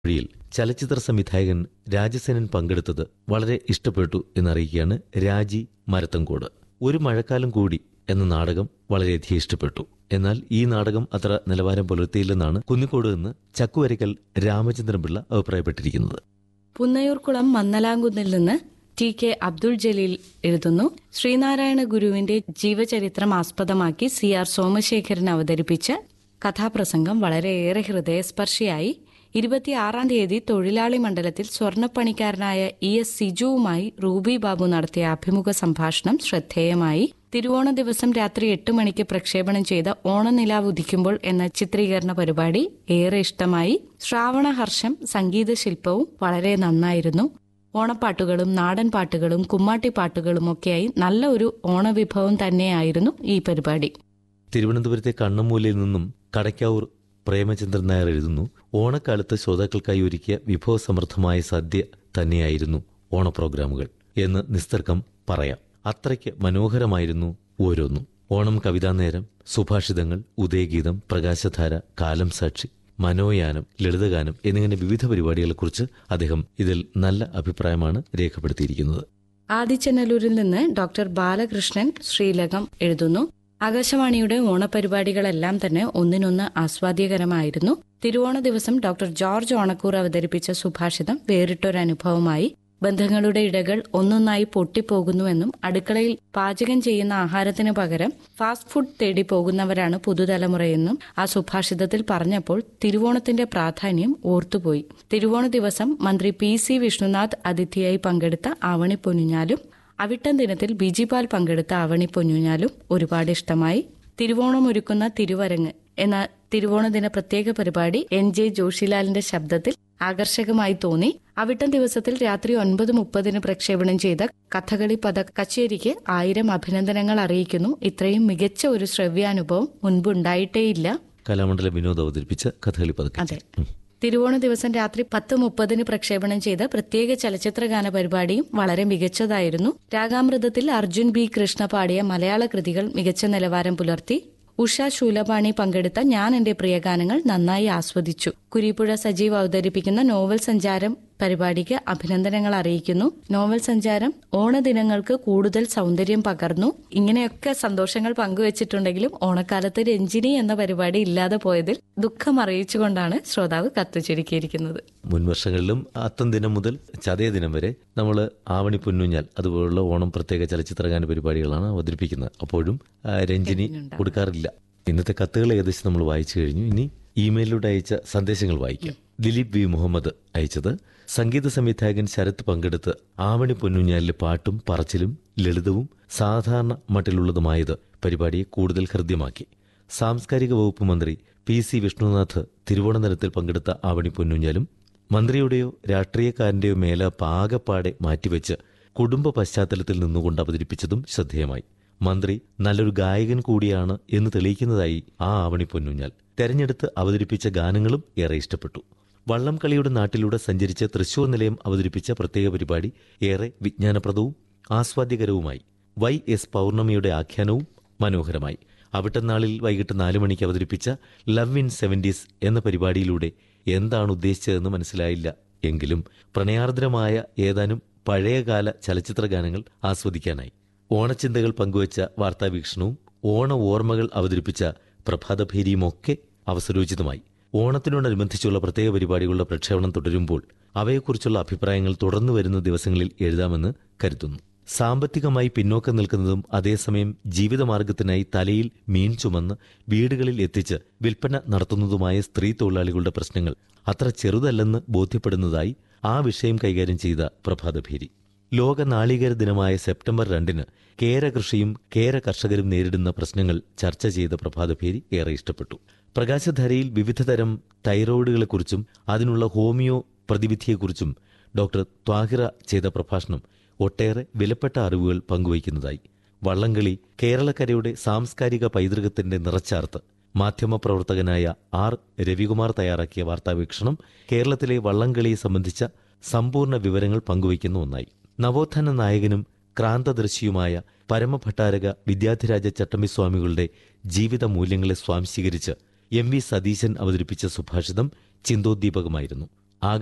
വഴിയിൽ ചലച്ചിത്ര സംവിധായകൻ രാജസേനൻ പങ്കെടുത്തത് വളരെ ഇഷ്ടപ്പെട്ടു എന്നറിയിക്കുകയാണ് രാജി മരത്തങ്കോട് ഒരു മഴക്കാലം കൂടി എന്ന നാടകം വളരെയധികം ഇഷ്ടപ്പെട്ടു എന്നാൽ ഈ നാടകം അത്ര നിലവാരം പുലർത്തിയില്ലെന്നാണ് കുന്നിക്കോട് നിന്ന് ചക്കുവരയ്ക്കൽ രാമചന്ദ്രൻപിള്ള അഭിപ്രായപ്പെട്ടിരിക്കുന്നത് പുന്നയൂർക്കുളം മന്നലാങ്കുന്നിൽ നിന്ന് ടി കെ അബ്ദുൾ ജലീൽ എഴുതുന്നു ശ്രീനാരായണ ഗുരുവിന്റെ ജീവചരിത്രം ആസ്പദമാക്കി സി ആർ സോമശേഖരൻ അവതരിപ്പിച്ച കഥാപ്രസംഗം വളരെയേറെ ഹൃദയസ്പർശിയായി ഇരുപത്തിയാറാം തീയതി തൊഴിലാളി മണ്ഡലത്തിൽ സ്വർണ്ണപ്പണിക്കാരനായ ഇ എസ് സിജുവുമായി റൂബി ബാബു നടത്തിയ അഭിമുഖ സംഭാഷണം ശ്രദ്ധേയമായി തിരുവോണ ദിവസം രാത്രി എട്ട് മണിക്ക് പ്രക്ഷേപണം ചെയ്ത ഓണനിലാവ് ഉദിക്കുമ്പോൾ എന്ന ചിത്രീകരണ പരിപാടി ഏറെ ഇഷ്ടമായി ശ്രാവണഹർഷം സംഗീത ശില്പവും വളരെ നന്നായിരുന്നു ഓണപ്പാട്ടുകളും നാടൻ പാട്ടുകളും കുമ്മാട്ടിപ്പാട്ടുകളും ഒക്കെയായി നല്ല ഒരു ഓണവിഭവം തന്നെയായിരുന്നു ഈ പരിപാടി തിരുവനന്തപുരത്തെ കണ്ണമൂലയിൽ നിന്നും കടയ്ക്കാവൂർ പ്രേമചന്ദ്രൻ നായർ എഴുതുന്നു ഓണക്കാലത്ത് ശ്രോതാക്കൾക്കായി ഒരുക്കിയ വിഭവസമൃദ്ധമായ സദ്യ തന്നെയായിരുന്നു ഓണ പ്രോഗ്രാമുകൾ എന്ന് നിസ്തർക്കം പറയാം അത്രയ്ക്ക് മനോഹരമായിരുന്നു ഓരോന്നും ഓണം കവിതാ നേരം സുഭാഷിതങ്ങൾ ഉദയഗീതം പ്രകാശധാര കാലം സാക്ഷി മനോയാനം ലളിതഗാനം എന്നിങ്ങനെ വിവിധ പരിപാടികളെക്കുറിച്ച് അദ്ദേഹം ഇതിൽ നല്ല അഭിപ്രായമാണ് രേഖപ്പെടുത്തിയിരിക്കുന്നത് ആദിച്ചനല്ലൂരിൽ നിന്ന് ഡോക്ടർ ബാലകൃഷ്ണൻ ശ്രീലകം എഴുതുന്നു ആകാശവാണിയുടെ ഓണപരിപാടികളെല്ലാം തന്നെ ഒന്നിനൊന്ന് ആസ്വാദ്യകരമായിരുന്നു തിരുവോണ ദിവസം ഡോക്ടർ ജോർജ് ഓണക്കൂർ അവതരിപ്പിച്ച സുഭാഷിതം വേറിട്ടൊരനുഭവമായി ബന്ധങ്ങളുടെ ഇടകൾ ഒന്നൊന്നായി പൊട്ടിപ്പോകുന്നുവെന്നും അടുക്കളയിൽ പാചകം ചെയ്യുന്ന ആഹാരത്തിന് പകരം ഫാസ്റ്റ് ഫുഡ് തേടി പോകുന്നവരാണ് പുതുതലമുറയെന്നും ആ സുഭാഷിതത്തിൽ പറഞ്ഞപ്പോൾ തിരുവോണത്തിന്റെ പ്രാധാന്യം ഓർത്തുപോയി തിരുവോണ ദിവസം മന്ത്രി പി സി വിഷ്ണുനാഥ് അതിഥിയായി പങ്കെടുത്ത ആവണി പൊന്നുഞ്ഞാലും അവിട്ടം ദിനത്തിൽ ബിജിപാൽ പങ്കെടുത്ത ആവണി പൊന്നുഞ്ഞാലും ഒരുപാട് ഇഷ്ടമായി തിരുവോണം ഒരുക്കുന്ന തിരുവരങ്ങ് എന്ന തിരുവോണ ദിന പ്രത്യേക പരിപാടി എൻ ജെ ജോഷിലാലിന്റെ ശബ്ദത്തിൽ ആകർഷകമായി തോന്നി അവിട്ടം ദിവസത്തിൽ രാത്രി ഒൻപത് മുപ്പതിന് പ്രക്ഷേപണം ചെയ്ത കഥകളി പദ കച്ചേരിക്ക് ആയിരം അഭിനന്ദനങ്ങൾ അറിയിക്കുന്നു ഇത്രയും മികച്ച ഒരു ശ്രവ്യാനുഭവം മുൻപുണ്ടായിട്ടേയില്ല കലാമണ്ഡലം വിനോദ് അവതരിപ്പിച്ച കഥകളി പതുക്കെ അതെ തിരുവോണ ദിവസം രാത്രി പത്ത് മുപ്പതിന് പ്രക്ഷേപണം ചെയ്ത പ്രത്യേക ചലച്ചിത്രഗാന പരിപാടിയും വളരെ മികച്ചതായിരുന്നു രാഗാമൃതത്തിൽ അർജുൻ ബി കൃഷ്ണ പാടിയ മലയാള കൃതികൾ മികച്ച നിലവാരം പുലർത്തി ഉഷ ശൂലപാണി പങ്കെടുത്ത ഞാൻ എന്റെ പ്രിയഗാനങ്ങൾ നന്നായി ആസ്വദിച്ചു കുരിപ്പുഴ സജീവ് അവതരിപ്പിക്കുന്ന നോവൽ സഞ്ചാരം പരിപാടിക്ക് അഭിനന്ദനങ്ങൾ അറിയിക്കുന്നു നോവൽ സഞ്ചാരം ഓണദിനങ്ങൾക്ക് കൂടുതൽ സൗന്ദര്യം പകർന്നു ഇങ്ങനെയൊക്കെ സന്തോഷങ്ങൾ പങ്കുവച്ചിട്ടുണ്ടെങ്കിലും ഓണക്കാലത്ത് രഞ്ജിനി എന്ന പരിപാടി ഇല്ലാതെ പോയതിൽ ദുഃഖം അറിയിച്ചുകൊണ്ടാണ് ശ്രോതാവ് കത്ത് ചുരുക്കിയിരിക്കുന്നത് മുൻ വർഷങ്ങളിലും അത്തം ദിനം മുതൽ ചതയ ദിനം വരെ നമ്മൾ ആവണി പൊന്നുഞ്ഞാൽ അതുപോലുള്ള ഓണം പ്രത്യേക ചലച്ചിത്രഗാന പരിപാടികളാണ് അവതരിപ്പിക്കുന്നത് അപ്പോഴും ആ, രഞ്ജിനി കൊടുക്കാറില്ല ഇന്നത്തെ കത്തുകൾ ഏകദേശം നമ്മൾ വായിച്ചു കഴിഞ്ഞു ഇനി ഇമെയിലിലൂടെ അയച്ച സന്ദേശങ്ങൾ വായിക്കാം ദിലീപ് വി മുഹമ്മദ് അയച്ചത് സംഗീത സംവിധായകൻ ശരത് പങ്കെടുത്ത് ആവണി പൊന്നുഞ്ഞാലിലെ പാട്ടും പറച്ചിലും ലളിതവും സാധാരണ മട്ടിലുള്ളതുമായത് പരിപാടിയെ കൂടുതൽ ഹൃദ്യമാക്കി സാംസ്കാരിക വകുപ്പ് മന്ത്രി പി സി വിഷ്ണുനാഥ് തിരുവോണന്തരത്തിൽ പങ്കെടുത്ത ആവണി പൊന്നുഞ്ഞാലും മന്ത്രിയുടെയോ രാഷ്ട്രീയക്കാരന്റെയോ മേല പാകപ്പാടെ മാറ്റിവെച്ച് കുടുംബ പശ്ചാത്തലത്തിൽ നിന്നുകൊണ്ട് അവതരിപ്പിച്ചതും ശ്രദ്ധേയമായി മന്ത്രി നല്ലൊരു ഗായകൻ കൂടിയാണ് എന്ന് തെളിയിക്കുന്നതായി ആ ആവണി പൊന്നുഞ്ഞാൽ തെരഞ്ഞെടുത്ത് അവതരിപ്പിച്ച ഗാനങ്ങളും ഏറെ ഇഷ്ടപ്പെട്ടു വള്ളം കളിയുടെ നാട്ടിലൂടെ സഞ്ചരിച്ച് തൃശൂർ നിലയം അവതരിപ്പിച്ച പ്രത്യേക പരിപാടി ഏറെ വിജ്ഞാനപ്രദവും ആസ്വാദ്യകരവുമായി വൈ എസ് പൗർണമിയുടെ ആഖ്യാനവും മനോഹരമായി അവിട്ടനാളിൽ വൈകിട്ട് നാലു മണിക്ക് അവതരിപ്പിച്ച ലവ് ഇൻ സെവന്റീസ് എന്ന പരിപാടിയിലൂടെ എന്താണ് ഉദ്ദേശിച്ചതെന്ന് മനസ്സിലായില്ല എങ്കിലും പ്രണയാർദ്രമായ ഏതാനും പഴയകാല ചലച്ചിത്ര ഗാനങ്ങൾ ആസ്വദിക്കാനായി ഓണച്ചിന്തകൾ പങ്കുവച്ച വാർത്താവീക്ഷണവും ഓണ ഓർമ്മകൾ അവതരിപ്പിച്ച പ്രഭാതഭേരിയുമൊക്കെ അവസരോചിതമായി ഓണത്തിനോടനുബന്ധിച്ചുള്ള പ്രത്യേക പരിപാടികളുടെ പ്രക്ഷേപണം തുടരുമ്പോൾ അവയെക്കുറിച്ചുള്ള അഭിപ്രായങ്ങൾ തുടർന്നു വരുന്ന ദിവസങ്ങളിൽ എഴുതാമെന്ന് കരുതുന്നു സാമ്പത്തികമായി പിന്നോക്കം നിൽക്കുന്നതും അതേസമയം ജീവിതമാർഗത്തിനായി തലയിൽ മീൻ ചുമന്ന് വീടുകളിൽ എത്തിച്ച് വിൽപ്പന നടത്തുന്നതുമായ സ്ത്രീ തൊഴിലാളികളുടെ പ്രശ്നങ്ങൾ അത്ര ചെറുതല്ലെന്ന് ബോധ്യപ്പെടുന്നതായി ആ വിഷയം കൈകാര്യം ചെയ്ത പ്രഭാതഭേരി ലോക നാളികേര ദിനമായ സെപ്റ്റംബർ രണ്ടിന് കേര കൃഷിയും കേര കർഷകരും നേരിടുന്ന പ്രശ്നങ്ങൾ ചർച്ച ചെയ്ത പ്രഭാതഭേരി ഏറെ ഇഷ്ടപ്പെട്ടു പ്രകാശധാരയിൽ വിവിധതരം തൈറോയിഡുകളെക്കുറിച്ചും അതിനുള്ള ഹോമിയോ പ്രതിവിധിയെക്കുറിച്ചും ഡോക്ടർ ത്വാഹിറ ചെയ്ത പ്രഭാഷണം ഒട്ടേറെ വിലപ്പെട്ട അറിവുകൾ പങ്കുവയ്ക്കുന്നതായി വള്ളംകളി കേരളക്കരയുടെ സാംസ്കാരിക പൈതൃകത്തിന്റെ നിറച്ചാർത്ത് മാധ്യമപ്രവർത്തകനായ ആർ രവികുമാർ തയ്യാറാക്കിയ വാർത്താവീക്ഷണം കേരളത്തിലെ വള്ളംകളിയെ സംബന്ധിച്ച സമ്പൂർണ്ണ വിവരങ്ങൾ പങ്കുവയ്ക്കുന്ന ഒന്നായി നവോത്ഥാന നായകനും ക്രാന്തദർശിയുമായ പരമഭട്ടാരക വിദ്യാധിരാജ ചട്ടമ്പിസ്വാമികളുടെ ജീവിത മൂല്യങ്ങളെ സ്വാംശീകരിച്ച് എം വി സതീശൻ അവതരിപ്പിച്ച സുഭാഷിതം ചിന്തോദ്ദീപകമായിരുന്നു